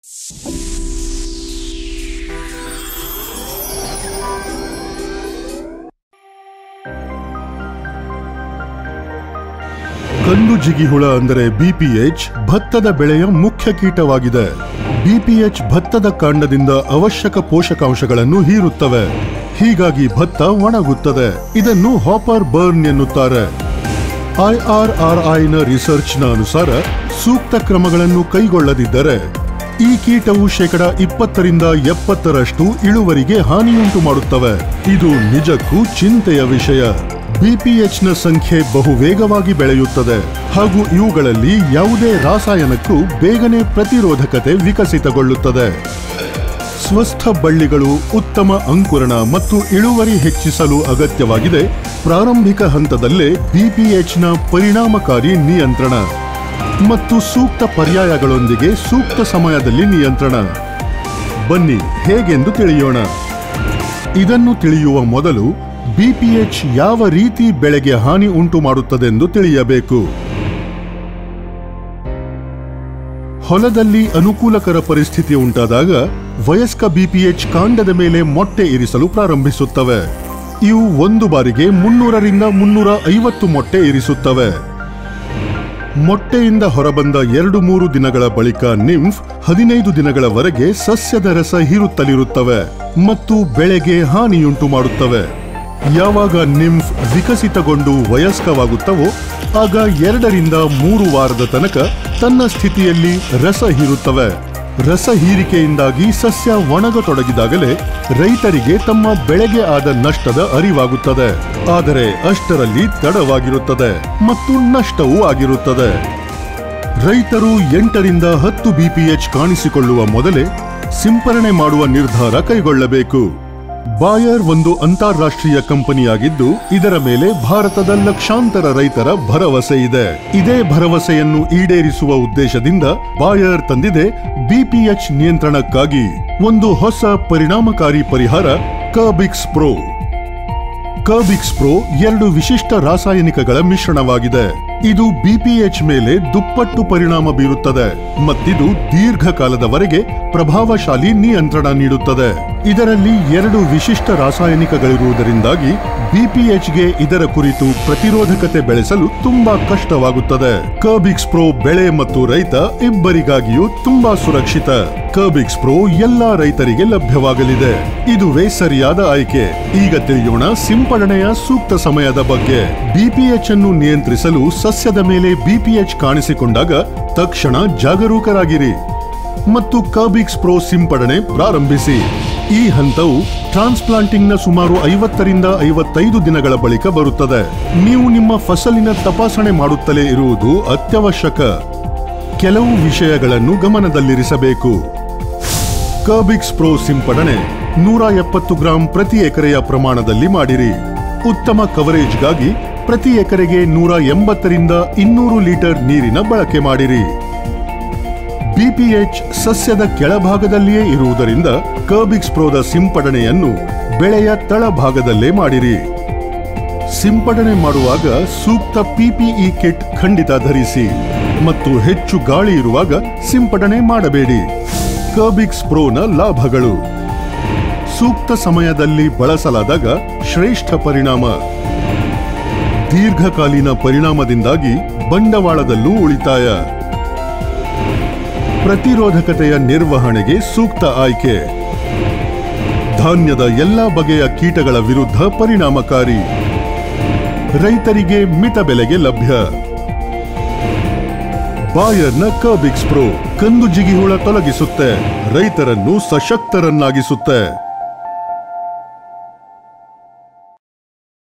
ಕಂದು ಜಿಗಿಹುಳ ಅಂದರೆ ಬಿಪಿಎಚ್ ಭತ್ತದ ಬೆಳೆಯ ಮುಖ್ಯ ಕೀಟವಾಗಿದೆ ಬಿಪಿಎಚ್ ಭತ್ತದ ಕಾಂಡದಿಂದ ಅವಶ್ಯಕ ಪೋಷಕಾಂಶಗಳನ್ನು ಹೀರುತ್ತವೆ ಹೀಗಾಗಿ ಭತ್ತ ಒಣಗುತ್ತದೆ ಇದನ್ನು ಹಾಪರ್ ಬರ್ನ್ ಎನ್ನುತ್ತಾರೆ ಐಆರ್ಆರ್ಐನ ರಿಸರ್ಚ್ನ ಅನುಸಾರ ಸೂಕ್ತ ಕ್ರಮಗಳನ್ನು ಕೈಗೊಳ್ಳದಿದ್ದರೆ ಈ ಕೀಟವು ಶೇಕಡ ಇಪ್ಪತ್ತರಿಂದ ಎಪ್ಪತ್ತರಷ್ಟು ಇಳುವರಿಗೆ ಹಾನಿಯುಂಟು ಮಾಡುತ್ತವೆ ಇದು ನಿಜಕ್ಕೂ ಚಿಂತೆಯ ವಿಷಯ ಬಿಪಿಎಚ್ನ ಸಂಖ್ಯೆ ಬಹು ವೇಗವಾಗಿ ಬೆಳೆಯುತ್ತದೆ ಹಾಗೂ ಇವುಗಳಲ್ಲಿ ಯಾವುದೇ ರಾಸಾಯನಕ್ಕೂ ಬೇಗನೆ ಪ್ರತಿರೋಧಕತೆ ವಿಕಸಿತಗೊಳ್ಳುತ್ತದೆ ಸ್ವಸ್ಥ ಬಳ್ಳಿಗಳು ಉತ್ತಮ ಅಂಕುರಣ ಮತ್ತು ಇಳುವರಿ ಹೆಚ್ಚಿಸಲು ಅಗತ್ಯವಾಗಿದೆ ಪ್ರಾರಂಭಿಕ ಹಂತದಲ್ಲೇ ಬಿಪಿಎಚ್ನ ಪರಿಣಾಮಕಾರಿ ನಿಯಂತ್ರಣ ಮತ್ತು ಸೂಕ್ತ ಪರ್ಯಾಯಗಳೊಂದಿಗೆ ಸೂಕ್ತ ಸಮಯದಲ್ಲಿ ನಿಯಂತ್ರಣ ಬನ್ನಿ ಹೇಗೆಂದು ತಿಳಿಯೋಣ ಇದನ್ನು ತಿಳಿಯುವ ಮೊದಲು ಬಿಪಿಎಚ್ ಯಾವ ರೀತಿ ಬೆಳೆಗೆ ಹಾನಿ ಉಂಟು ಮಾಡುತ್ತದೆಂದು ತಿಳಿಯಬೇಕು ಹೊಲದಲ್ಲಿ ಅನುಕೂಲಕರ ಪರಿಸ್ಥಿತಿ ಉಂಟಾದಾಗ ವಯಸ್ಕ ಬಿಪಿಎಚ್ ಕಾಂಡದ ಮೇಲೆ ಮೊಟ್ಟೆ ಇರಿಸಲು ಪ್ರಾರಂಭಿಸುತ್ತವೆ ಇವು ಒಂದು ಬಾರಿಗೆ ಮುನ್ನೂರರಿಂದ ಮುನ್ನೂರ ಐವತ್ತು ಮೊಟ್ಟೆ ಇರಿಸುತ್ತವೆ ಮೊಟ್ಟೆಯಿಂದ ಹೊರಬಂದ ಎರಡು ಮೂರು ದಿನಗಳ ಬಳಿಕ ನಿಂಫ್ ಹದಿನೈದು ದಿನಗಳವರೆಗೆ ಸಸ್ಯದ ರಸ ಹೀರುತ್ತಲಿರುತ್ತವೆ ಮತ್ತು ಬೆಳೆಗೆ ಹಾನಿಯುಂಟು ಮಾಡುತ್ತವೆ ಯಾವಾಗ ನಿಂಫ್ ವಿಕಸಿತಗೊಂಡು ವಯಸ್ಕವಾಗುತ್ತವೋ ಆಗ ಎರಡರಿಂದ ಮೂರು ವಾರದ ತನಕ ತನ್ನ ಸ್ಥಿತಿಯಲ್ಲಿ ರಸ ಹೀರುತ್ತವೆ ರಸ ಹೀರಿಕೆಯಿಂದಾಗಿ ಸಸ್ಯ ಒಣಗತೊಡಗಿದಾಗಲೇ ರೈತರಿಗೆ ತಮ್ಮ ಬೆಳೆಗೆ ಆದ ನಷ್ಟದ ಅರಿವಾಗುತ್ತದೆ ಆದರೆ ಅಷ್ಟರಲ್ಲಿ ತಡವಾಗಿರುತ್ತದೆ ಮತ್ತು ನಷ್ಟವೂ ಆಗಿರುತ್ತದೆ ರೈತರು ಎಂಟರಿಂದ ಹತ್ತು ಬಿಪಿಎಚ್ ಕಾಣಿಸಿಕೊಳ್ಳುವ ಮೊದಲೇ ಸಿಂಪರಣೆ ಮಾಡುವ ನಿರ್ಧಾರ ಕೈಗೊಳ್ಳಬೇಕು ಬಾಯರ್ ಒಂದು ಅಂತಾರಾಷ್ಟ್ರೀಯ ಕಂಪನಿಯಾಗಿದ್ದು ಇದರ ಮೇಲೆ ಭಾರತದ ಲಕ್ಷಾಂತರ ರೈತರ ಭರವಸೆ ಇದೆ ಇದೇ ಭರವಸೆಯನ್ನು ಈಡೇರಿಸುವ ಉದ್ದೇಶದಿಂದ ಬಾಯರ್ ತಂದಿದೆ ಬಿಪಿಎಚ್ ನಿಯಂತ್ರಣಕ್ಕಾಗಿ ಒಂದು ಹೊಸ ಪರಿಣಾಮಕಾರಿ ಪರಿಹಾರ ಕಬಿಕ್ಸ್ ಪ್ರೋ ಕಬಿಕ್ಸ್ ಪ್ರೋ ಎರಡು ವಿಶಿಷ್ಟ ರಾಸಾಯನಿಕಗಳ ಮಿಶ್ರಣವಾಗಿದೆ ಇದು ಬಿಪಿಎಚ್ ಮೇಲೆ ದುಪ್ಪಟ್ಟು ಪರಿಣಾಮ ಬೀರುತ್ತದೆ ಮತ್ತಿದು ದೀರ್ಘಕಾಲದವರೆಗೆ ಪ್ರಭಾವಶಾಲಿ ನಿಯಂತ್ರಣ ನೀಡುತ್ತದೆ ಇದರಲ್ಲಿ ಎರಡು ವಿಶಿಷ್ಟ ರಾಸಾಯನಿಕಗಳಿರುವುದರಿಂದಾಗಿ ಬಿಪಿಎಚ್ಗೆ ಇದರ ಕುರಿತು ಪ್ರತಿರೋಧಕತೆ ಬೆಳೆಸಲು ತುಂಬಾ ಕಷ್ಟವಾಗುತ್ತದೆ ಕಬಿಕ್ಸ್ ಪ್ರೋ ಬೆಳೆ ಮತ್ತು ರೈತ ಇಬ್ಬರಿಗಾಗಿಯೂ ತುಂಬಾ ಸುರಕ್ಷಿತ ಕಬಿಕ್ಸ್ ಪ್ರೋ ಎಲ್ಲಾ ರೈತರಿಗೆ ಲಭ್ಯವಾಗಲಿದೆ ಇದುವೇ ಸರಿಯಾದ ಆಯ್ಕೆ ಈಗ ತಿಳಿಯೋಣ ಸಿಂಪಡಣೆಯ ಸೂಕ್ತ ಸಮಯದ ಬಗ್ಗೆ ಬಿಪಿಎಚ್ ಅನ್ನು ನಿಯಂತ್ರಿಸಲು ಸಸ್ಯದ ಮೇಲೆ ಬಿಪಿಎಚ್ ಕಾಣಿಸಿಕೊಂಡಾಗ ತಕ್ಷಣ ಜಾಗರೂಕರಾಗಿರಿ ಮತ್ತು ಕಬಿಕ್ಸ್ ಪ್ರೋ ಸಿಂಪಡಣೆ ಪ್ರಾರಂಭಿಸಿ ಈ ಹಂತವು ಟ್ರಾನ್ಸ್ಪ್ಲಾಂಟಿಂಗ್ನ ಸುಮಾರು ಐವತ್ತರಿಂದ ಐವತ್ತೈದು ದಿನಗಳ ಬಳಿಕ ಬರುತ್ತದೆ ನೀವು ನಿಮ್ಮ ಫಸಲಿನ ತಪಾಸಣೆ ಮಾಡುತ್ತಲೇ ಇರುವುದು ಅತ್ಯವಶ್ಯಕ ಕೆಲವು ವಿಷಯಗಳನ್ನು ಗಮನದಲ್ಲಿರಿಸಬೇಕು ಕಬಿಕ್ಸ್ ಪ್ರೋ ಸಿಂಪಡಣೆ ನೂರ ಎಪ್ಪತ್ತು ಗ್ರಾಂ ಪ್ರತಿ ಎಕರೆಯ ಪ್ರಮಾಣದಲ್ಲಿ ಮಾಡಿರಿ ಉತ್ತಮ ಕವರೇಜ್ಗಾಗಿ ಪ್ರತಿ ಎಕರೆಗೆ ನೂರ ಎಂಬತ್ತರಿಂದ ಇನ್ನೂರು ಲೀಟರ್ ನೀರಿನ ಬಳಕೆ ಮಾಡಿರಿ ಬಿಪಿಎಚ್ ಸಸ್ಯದ ಕೆಳಭಾಗದಲ್ಲಿಯೇ ಇರುವುದರಿಂದ ಕರ್ಬಿಕ್ಸ್ ಪ್ರೋದ ಸಿಂಪಡಣೆಯನ್ನು ಬೆಳೆಯ ತಳಭಾಗದಲ್ಲೇ ಮಾಡಿರಿ ಸಿಂಪಡಣೆ ಮಾಡುವಾಗ ಸೂಕ್ತ ಪಿಪಿಇ ಕಿಟ್ ಖಂಡಿತ ಧರಿಸಿ ಮತ್ತು ಹೆಚ್ಚು ಗಾಳಿ ಇರುವಾಗ ಸಿಂಪಡಣೆ ಮಾಡಬೇಡಿ ಕರ್ಬಿಕ್ಸ್ ಪ್ರೋನ ಲಾಭಗಳು ಸೂಕ್ತ ಸಮಯದಲ್ಲಿ ಬಳಸಲಾದಾಗ ಶ್ರೇಷ್ಠ ಪರಿಣಾಮ ದೀರ್ಘಕಾಲೀನ ಪರಿಣಾಮದಿಂದಾಗಿ ಬಂಡವಾಳದಲ್ಲೂ ಉಳಿತಾಯ ಪ್ರತಿರೋಧಕತೆಯ ನಿರ್ವಹಣೆಗೆ ಸೂಕ್ತ ಆಯ್ಕೆ ಧಾನ್ಯದ ಎಲ್ಲಾ ಬಗೆಯ ಕೀಟಗಳ ವಿರುದ್ಧ ಪರಿಣಾಮಕಾರಿ ರೈತರಿಗೆ ಮಿತ ಬೆಲೆಗೆ ಲಭ್ಯ ಬಾಯರ್ನ ಕರ್ಬಿಕ್ಸ್ ಪ್ರೋ ಕಂದು ಜಿಗಿಹುಳ ತೊಲಗಿಸುತ್ತೆ ರೈತರನ್ನು ಸಶಕ್ತರನ್ನಾಗಿಸುತ್ತೆ